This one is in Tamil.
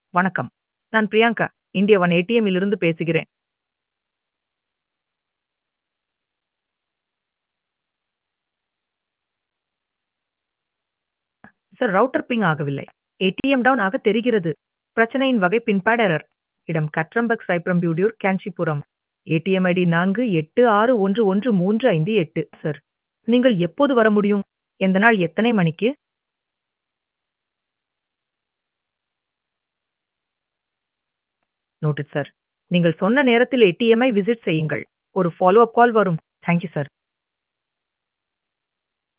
வணக்கம். நான் பிரியங்கா. இந்தியா ஒன் ஏடிஎம்மில் இருந்து பேசுகிறேன். சார் ரவுட்டர் பிங் ஆகவில்லை. ஏடிஎம் டவுன் ஆக தெரிகிறது. பிரச்சனையின் வகை பின்பாட் எரர். இடம் கட்ரம்பக் சைப்ரம் பியூடியூர் காஞ்சிபுரம். ஏடிஎம் ஐடி நான்கு எட்டு ஆறு ஒன்று ஒன்று மூன்று ஐந்து எட்டு சார். நீங்கள் எப்போது வர முடியும்? எந்த நாள் எத்தனை மணிக்கு? Noted sir. நீங்கள் சொன்ன நேரத்தில் ஏடிஎம்ஐ விசிட் செய்யுங்கள். ஒரு ஃபாலோ அப் கால் வரும். Thank you sir.